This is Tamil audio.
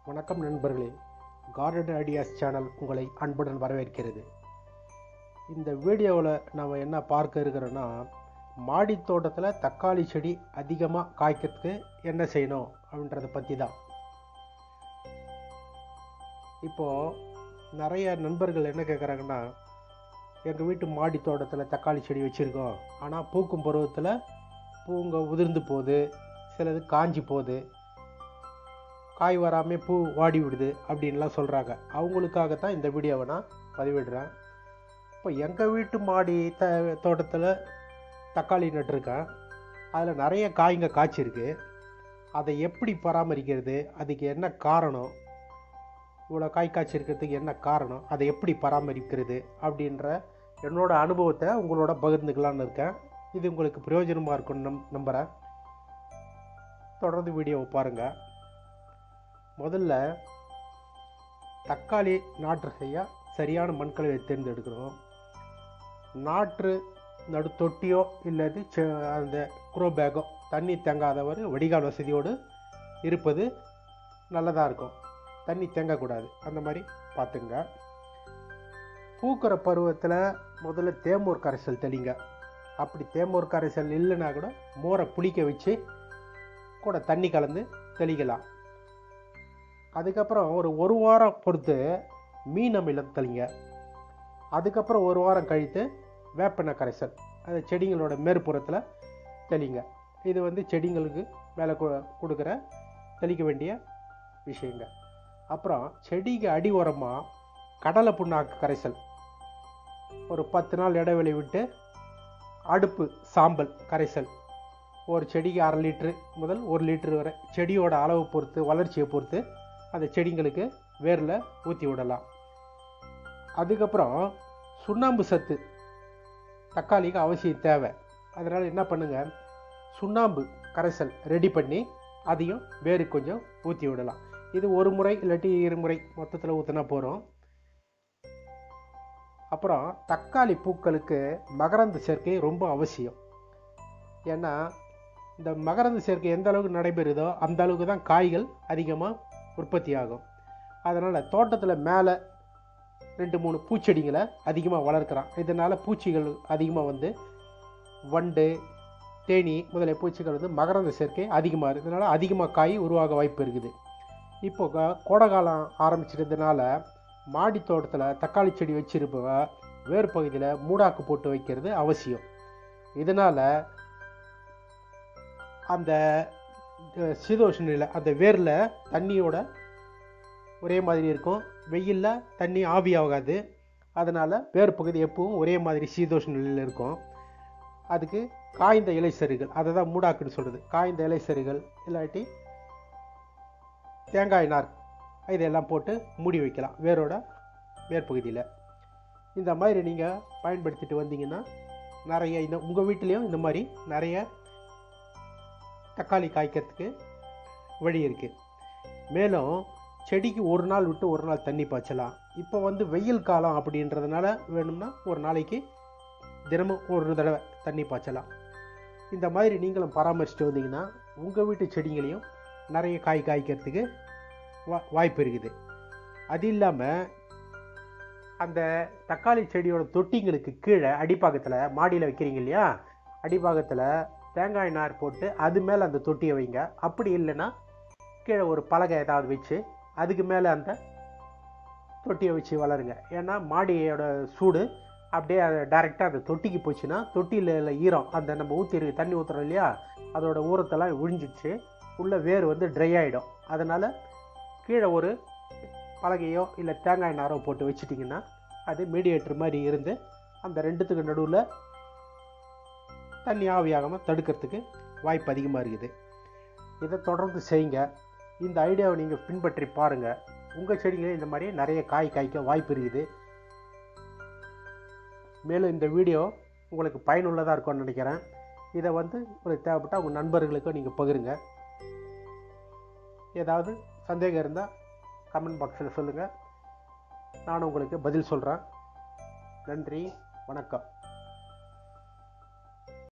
வணக்கம் நண்பர்களே கார்டன் ஐடியாஸ் சேனல் உங்களை அன்புடன் வரவேற்கிறது இந்த வீடியோவில் நம்ம என்ன பார்க்க இருக்கிறோன்னா மாடி தோட்டத்தில் தக்காளி செடி அதிகமாக காய்க்கிறதுக்கு என்ன செய்யணும் அப்படின்றத பற்றி தான் இப்போது நிறைய நண்பர்கள் என்ன கேட்குறாங்கன்னா எங்கள் வீட்டு மாடி தோட்டத்தில் தக்காளி செடி வச்சுருக்கோம் ஆனால் பூக்கும் பருவத்தில் பூங்க உதிர்ந்து போகுது சிலது காஞ்சி போகுது காய் வராமல் பூ வாடி விடுது அப்படின்லாம் சொல்கிறாங்க அவங்களுக்காகத்தான் இந்த வீடியோவை நான் பதிவிடுறேன் இப்போ எங்கள் வீட்டு மாடி த தோட்டத்தில் தக்காளி நட்டிருக்கேன் அதில் நிறைய காய்ங்க காய்ச்சிருக்கு அதை எப்படி பராமரிக்கிறது அதுக்கு என்ன காரணம் இவ்வளோ காய் காய்ச்சிருக்கிறதுக்கு என்ன காரணம் அதை எப்படி பராமரிக்கிறது அப்படின்ற என்னோட அனுபவத்தை உங்களோட பகிர்ந்துக்கலான்னு இருக்கேன் இது உங்களுக்கு பிரயோஜனமாக இருக்கும்னு நம் நம்புகிறேன் தொடர்ந்து வீடியோவை பாருங்கள் முதல்ல தக்காளி நாற்று செய்ய சரியான மண்கலவை தேர்ந்தெடுக்கணும் நாற்று நடு தொட்டியோ இல்லது செ- அந்த குரோ பேக்கோ தண்ணி தேங்காதவர் வடிகால் வசதியோடு இருப்பது நல்லதாக இருக்கும் தண்ணி தேங்கக்கூடாது அந்த மாதிரி பார்த்துங்க பூக்கிற பருவத்தில் முதல்ல தேமூர் கரைசல் தெளிங்க அப்படி தேமூர் கரைசல் இல்லைன்னா கூட மோரை புளிக்க வச்சு கூட தண்ணி கலந்து தெளிக்கலாம் அதுக்கப்புறம் ஒரு ஒரு வாரம் பொறுத்து மீன் அமிலம் தெளிங்க அதுக்கப்புறம் ஒரு வாரம் கழித்து வேப்பெண்ணெய் கரைசல் அது செடிங்களோட மேற்புறத்தில் தெளிங்க இது வந்து செடிங்களுக்கு மேலே கு- கொடுக்குற தெளிக்க வேண்டிய விஷயங்க அப்புறம் செடிக்கு அடி உரமாக கடலை புண்ணாக்கு கரைசல் ஒரு பத்து நாள் இடைவெளி விட்டு அடுப்பு சாம்பல் கரைசல் ஒரு செடிக்கு அரை லிட்ரு முதல் ஒரு லிட்டர் வரை செடியோட அளவு பொறுத்து வளர்ச்சியை பொறுத்து அந்த செடிங்களுக்கு வேரில் ஊற்றி விடலாம் அதுக்கப்புறம் சுண்ணாம்பு சத்து தக்காளிக்கு அவசியம் தேவை அதனால் என்ன பண்ணுங்க சுண்ணாம்பு கரைசல் ரெடி பண்ணி அதையும் வேருக்கு கொஞ்சம் ஊற்றி விடலாம் இது ஒரு முறை இல்லாட்டி இருமுறை மொத்தத்தில் ஊற்றினா போகிறோம் அப்புறம் தக்காளி பூக்களுக்கு மகரந்த சேர்க்கை ரொம்ப அவசியம் ஏன்னா இந்த மகரந்த சேர்க்கை எந்த அளவுக்கு நடைபெறுதோ அந்த அளவுக்கு தான் காய்கள் அதிகமாக உற்பத்தி ஆகும் அதனால் தோட்டத்தில் மேலே ரெண்டு மூணு பூச்செடிங்களை அதிகமாக வளர்க்குறான் இதனால் பூச்சிகள் அதிகமாக வந்து வண்டு தேனி முதலிய பூச்சிகள் வந்து மகரந்த சேர்க்கை அதிகமாக இருக்குது இதனால் அதிகமாக காய் உருவாக வாய்ப்பு இருக்குது இப்போ க- கோடை காலம் ஆரம்பிச்சிட்டதுனால மாடி தோட்டத்தில் தக்காளி செடி வச்சிருப்பவ வேர் பகுதியில் மூடாக்கு போட்டு வைக்கிறது அவசியம் இதனால் அந்த அஹ், சீதோஷ்ண நிலை அந்த வேரில் தண்ணியோட ஒரே மாதிரி இருக்கும் வெயிலில் தண்ணி ஆவியாகாது அதனால் வேர் பகுதி எப்பவும் ஒரே மாதிரி சீதோஷ்ண நிலையில் இருக்கும் அதுக்கு காய்ந்த இலைசருகள் அதை தான் மூடாக்குன்னு சொல்கிறது காய்ந்த இலைசருகள் இல்லாட்டி தேங்காய் நார் இதெல்லாம் போட்டு மூடி வைக்கலாம் வேரோட வேர் பகுதியில் இந்த மாதிரி நீங்கள் பயன்படுத்திட்டு வந்தீங்கன்னா நிறைய இந்த உங்கள் வீட்டிலையும் இந்த மாதிரி நிறைய தக்காளி காய்க்கிறதுக்கு வழி இருக்குது மேலும் செடிக்கு ஒரு நாள் விட்டு ஒரு நாள் தண்ணி பாய்ச்சலாம் இப்போ வந்து வெயில் காலம் அப்படின்றதுனால வேணும்னா ஒரு நாளைக்கு தினமும் ஒரு தடவை தண்ணி பாய்ச்சலாம் இந்த மாதிரி நீங்களும் பராமரிச்சுட்டு வந்தீங்கன்னா உங்கள் வீட்டு செடிங்களையும் நிறைய காய் காய்க்கிறதுக்கு வா வாய்ப்பு இருக்குது அது இல்லாமல் அந்த தக்காளி செடியோட தொட்டிங்களுக்கு கீழே அடிப்பாகத்தில் மாடியில் வைக்கிறீங்க இல்லையா அடிப்பாகத்தில் தேங்காய் நார் போட்டு அது மேலே அந்த தொட்டியை வைங்க அப்படி இல்லைன்னா கீழே ஒரு பலகை ஏதாவது வச்சு அதுக்கு மேலே அந்த தொட்டியை வச்சு வளருங்க ஏன்னா மாடியோட சூடு அப்படியே அது டைரெக்டாக அந்த தொட்டிக்கு போச்சுன்னா தொட்டியில் ஈரம் அந்த நம்ம ஊற்றி தண்ணி ஊற்றுறோம் இல்லையா அதோட ஊரத்தெல்லாம் விழிஞ்சிச்சு உள்ள வேர் வந்து ட்ரை ஆகிடும் அதனால் கீழே ஒரு பலகையோ இல்லை தேங்காய் நாரோ போட்டு வச்சிட்டிங்கன்னா அது மீடியேட்டர் மாதிரி இருந்து அந்த ரெண்டுத்துக்கு நடுவில் தண்ணி ஆவியாகாமல் தடுக்கிறதுக்கு வாய்ப்பு அதிகமாக இருக்குது இதை தொடர்ந்து செய்யுங்க இந்த ஐடியாவை நீங்கள் பின்பற்றி பாருங்கள் உங்கள் செடிகளே இந்த மாதிரி நிறைய காய் காய்க்க வாய்ப்பு இருக்குது மேலும் இந்த வீடியோ உங்களுக்கு பயனுள்ளதாக இருக்கும்னு நினைக்கிறேன் இதை வந்து உங்களுக்கு தேவைப்பட்டால் உங்கள் நண்பர்களுக்கும் நீங்கள் பகிருங்க ஏதாவது சந்தேகம் இருந்தால் கமெண்ட் பாக்ஸில் சொல்லுங்கள் நான் உங்களுக்கு பதில் சொல்கிறேன் நன்றி வணக்கம்